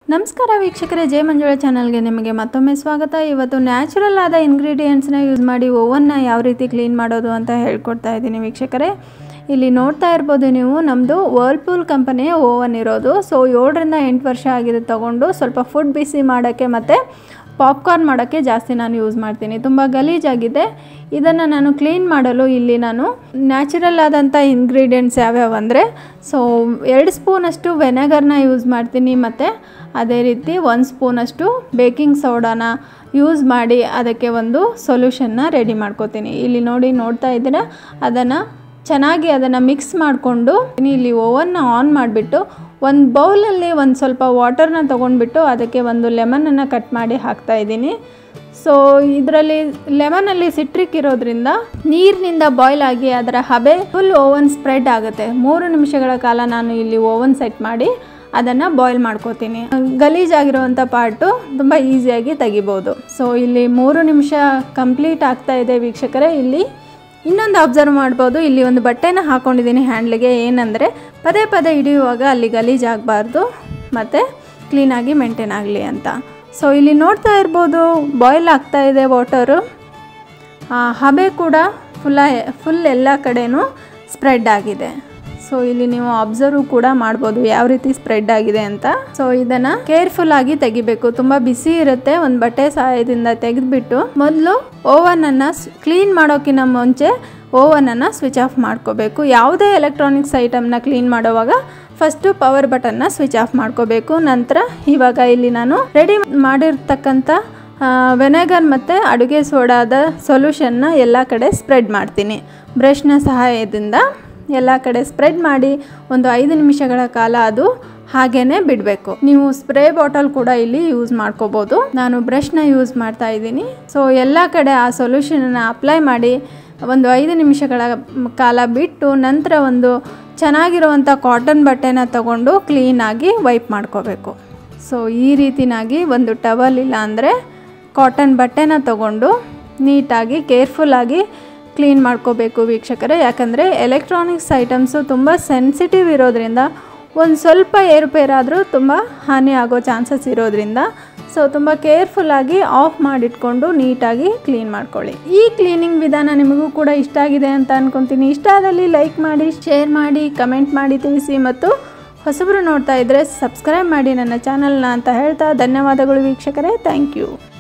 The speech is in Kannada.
ನಮಸ್ಕಾರ ವೀಕ್ಷಕರೇ ಜಯ ಮಂಜುಳ ಚಾನಲ್ಗೆ ನಿಮಗೆ ಮತ್ತೊಮ್ಮೆ ಸ್ವಾಗತ ಇವತ್ತು ನ್ಯಾಚುರಲ್ ಆದ ಇಂಗ್ರೀಡಿಯೆಂಟ್ಸ್ನ ಯೂಸ್ ಮಾಡಿ ಓವನ್ನ ಯಾವ ರೀತಿ ಕ್ಲೀನ್ ಮಾಡೋದು ಅಂತ ಹೇಳ್ಕೊಡ್ತಾ ಇದ್ದೀನಿ ವೀಕ್ಷಕರೇ ಇಲ್ಲಿ ನೋಡ್ತಾ ಇರ್ಬೋದು ನೀವು ನಮ್ಮದು ವರ್ಲ್ಪೂಲ್ ಕಂಪನಿಯ ಓವನ್ ಇರೋದು ಸೊ ಏಳರಿಂದ ಎಂಟು ವರ್ಷ ಆಗಿದೆ ತಗೊಂಡು ಸ್ವಲ್ಪ ಫುಡ್ ಬಿಸಿ ಮಾಡೋಕ್ಕೆ ಮತ್ತು ಪಾಪ್ಕಾರ್ನ್ ಮಾಡೋಕ್ಕೆ ಜಾಸ್ತಿ ನಾನು ಯೂಸ್ ಮಾಡ್ತೀನಿ ತುಂಬ ಗಲೀಜಾಗಿದೆ ಇದನ್ನು ನಾನು ಕ್ಲೀನ್ ಮಾಡಲು ಇಲ್ಲಿ ನಾನು ನ್ಯಾಚುರಲ್ ಆದಂಥ ಇಂಗ್ರೀಡಿಯೆಂಟ್ಸ್ ಯಾವ್ಯಾವು ಅಂದರೆ ಸೊ ಎರಡು ಸ್ಪೂನಷ್ಟು ವೆನೆಗರ್ನ ಯೂಸ್ ಮಾಡ್ತೀನಿ ಮತ್ತು ಅದೇ ರೀತಿ ಒಂದು ಸ್ಪೂನಷ್ಟು ಬೇಕಿಂಗ್ ಸೋಡಾನ ಯೂಸ್ ಮಾಡಿ ಅದಕ್ಕೆ ಒಂದು ಸೊಲ್ಯೂಷನ್ನ ರೆಡಿ ಮಾಡ್ಕೋತೀನಿ ಇಲ್ಲಿ ನೋಡಿ ನೋಡ್ತಾ ಇದ್ದೀರಾ ಅದನ್ನು ಚೆನ್ನಾಗಿ ಅದನ್ನು ಮಿಕ್ಸ್ ಮಾಡಿಕೊಂಡು ಇಲ್ಲಿ ಓವನ್ನ ಆನ್ ಮಾಡಿಬಿಟ್ಟು ಒಂದು ಬೌಲಲ್ಲಿ ಒಂದು ಸ್ವಲ್ಪ ವಾಟರ್ನ ತೊಗೊಂಡ್ಬಿಟ್ಟು ಅದಕ್ಕೆ ಒಂದು ಲೆಮನನ್ನು ಕಟ್ ಮಾಡಿ ಹಾಕ್ತಾ ಇದ್ದೀನಿ ಸೊ ಇದರಲ್ಲಿ ಲೆಮನಲ್ಲಿ ಸಿಟ್ರಿಕ್ ಇರೋದ್ರಿಂದ ನೀರಿನಿಂದ ಬಾಯ್ಲ್ ಆಗಿ ಅದರ ಹಬೆ ಫುಲ್ ಓವನ್ ಸ್ಪ್ರೆಡ್ ಆಗುತ್ತೆ ಮೂರು ನಿಮಿಷಗಳ ಕಾಲ ನಾನು ಇಲ್ಲಿ ಓವನ್ ಸೆಟ್ ಮಾಡಿ ಅದನ್ನು ಬಾಯ್ಲ್ ಮಾಡ್ಕೋತೀನಿ ಗಲೀಜಾಗಿರುವಂಥ ಪಾರ್ಟು ತುಂಬ ಈಸಿಯಾಗಿ ತೆಗಿಬೋದು ಸೊ ಇಲ್ಲಿ ಮೂರು ನಿಮಿಷ ಕಂಪ್ಲೀಟ್ ಆಗ್ತಾ ಇದೆ ವೀಕ್ಷಕರೇ ಇಲ್ಲಿ ಇನ್ನೊಂದು ಅಬ್ಸರ್ವ್ ಮಾಡ್ಬೋದು ಇಲ್ಲಿ ಒಂದು ಬಟ್ಟೆನ ಹಾಕ್ಕೊಂಡಿದ್ದೀನಿ ಹ್ಯಾಂಡ್ಲಿಗೆ ಏನಂದರೆ ಪದೇ ಪದೇ ಹಿಡಿಯುವಾಗ ಅಲ್ಲಿ ಗಲೀಜಾಗಬಾರ್ದು ಮತ್ತು ಕ್ಲೀನಾಗಿ ಮೇಂಟೈನ್ ಆಗಲಿ ಅಂತ ಸೊ ಇಲ್ಲಿ ನೋಡ್ತಾ ಇರ್ಬೋದು ಬಾಯ್ಲ್ ಆಗ್ತಾ ಇದೆ ವಾಟರು ಹಬೆ ಕೂಡ ಫುಲ್ಲ ಫುಲ್ ಎಲ್ಲ ಕಡೆನೂ ಸ್ಪ್ರೆಡ್ ಆಗಿದೆ ಸೊ ಇಲ್ಲಿ ನೀವು ಅಬ್ಸರ್ವ್ ಕೂಡ ಮಾಡ್ಬೋದು ಯಾವ ರೀತಿ ಸ್ಪ್ರೆಡ್ ಆಗಿದೆ ಅಂತ ಸೊ ಇದನ್ನ ಕೇರ್ಫುಲ್ ಆಗಿ ತೆಗಿಬೇಕು ತುಂಬಾ ಬಿಸಿ ಇರುತ್ತೆ ಒಂದು ಬಟ್ಟೆ ಸಹಾಯದಿಂದ ತೆಗೆದ್ಬಿಟ್ಟು ಮೊದಲು ಓವನ್ ಅನ್ನ ಕ್ಲೀನ್ ಮಾಡೋಕ್ಕಿಂತ ಮುಂಚೆ ಓವನ್ ಅನ್ನ ಸ್ವಿಚ್ ಆಫ್ ಮಾಡ್ಕೋಬೇಕು ಯಾವುದೇ ಎಲೆಕ್ಟ್ರಾನಿಕ್ಸ್ ಐಟಮ್ನ ಕ್ಲೀನ್ ಮಾಡುವಾಗ ಫಸ್ಟು ಪವರ್ ಬಟನ್ನ ಸ್ವಿಚ್ ಆಫ್ ಮಾಡ್ಕೋಬೇಕು ನಂತರ ಇವಾಗ ಇಲ್ಲಿ ನಾನು ರೆಡಿ ಮಾಡಿರ್ತಕ್ಕಂಥ ವೆನೆಗರ್ ಮತ್ತು ಅಡುಗೆ ಸೋಡಾದ ಸೊಲ್ಯೂಷನ್ನ ಎಲ್ಲ ಕಡೆ ಸ್ಪ್ರೆಡ್ ಮಾಡ್ತೀನಿ ಬ್ರಷ್ನ ಸಹಾಯದಿಂದ ಎಲ್ಲ ಕಡೆ ಸ್ಪ್ರೆಡ್ ಮಾಡಿ ಒಂದು ಐದು ನಿಮಿಷಗಳ ಕಾಲ ಅದು ಹಾಗೇನೆ ಬಿಡಬೇಕು ನೀವು ಸ್ಪ್ರೇ ಬಾಟಲ್ ಕೂಡ ಇಲ್ಲಿ ಯೂಸ್ ಮಾಡ್ಕೋಬೋದು ನಾನು ಬ್ರಷ್ನ ಯೂಸ್ ಮಾಡ್ತಾ ಇದ್ದೀನಿ ಸೊ ಎಲ್ಲ ಕಡೆ ಆ ಸೊಲ್ಯೂಷನನ್ನು ಅಪ್ಲೈ ಮಾಡಿ ಒಂದು ಐದು ನಿಮಿಷಗಳ ಕಾಲ ಬಿಟ್ಟು ನಂತರ ಒಂದು ಚೆನ್ನಾಗಿರುವಂಥ ಕಾಟನ್ ಬಟ್ಟೆನ ತಗೊಂಡು ಕ್ಲೀನಾಗಿ ವೈಪ್ ಮಾಡ್ಕೋಬೇಕು ಸೊ ಈ ರೀತಿನಾಗಿ ಒಂದು ಟವಲ್ ಇಲ್ಲ ಅಂದರೆ ಕಾಟನ್ ಬಟ್ಟೆನ ತಗೊಂಡು ನೀಟಾಗಿ ಕೇರ್ಫುಲ್ಲಾಗಿ ಕ್ಲೀನ್ ಮಾಡ್ಕೋಬೇಕು ವೀಕ್ಷಕರೇ ಯಾಕಂದರೆ ಎಲೆಕ್ಟ್ರಾನಿಕ್ಸ್ ಐಟಮ್ಸು ತುಂಬ ಸೆನ್ಸಿಟಿವ್ ಇರೋದ್ರಿಂದ ಒಂದು ಸ್ವಲ್ಪ ಏರುಪೇರಾದರೂ ತುಂಬ ಹಾನಿ ಆಗೋ ಚಾನ್ಸಸ್ ಇರೋದ್ರಿಂದ ಸೊ ತುಂಬ ಕೇರ್ಫುಲ್ಲಾಗಿ ಆಫ್ ಮಾಡಿಟ್ಕೊಂಡು ನೀಟಾಗಿ ಕ್ಲೀನ್ ಮಾಡ್ಕೊಳ್ಳಿ ಈ ಕ್ಲೀನಿಂಗ್ ವಿಧಾನ ನಿಮಗೂ ಕೂಡ ಇಷ್ಟ ಆಗಿದೆ ಅಂತ ಅನ್ಕೊತೀನಿ ಇಷ್ಟ ಆದಲ್ಲಿ ಲೈಕ್ ಮಾಡಿ ಶೇರ್ ಮಾಡಿ ಕಮೆಂಟ್ ಮಾಡಿ ತಿಳಿಸಿ ಮತ್ತು ಹೊಸಬರು ನೋಡ್ತಾ ಇದ್ದರೆ ಸಬ್ಸ್ಕ್ರೈಬ್ ಮಾಡಿ ನನ್ನ ಚಾನಲ್ನ ಅಂತ ಹೇಳ್ತಾ ಧನ್ಯವಾದಗಳು ವೀಕ್ಷಕರೇ ಥ್ಯಾಂಕ್ ಯು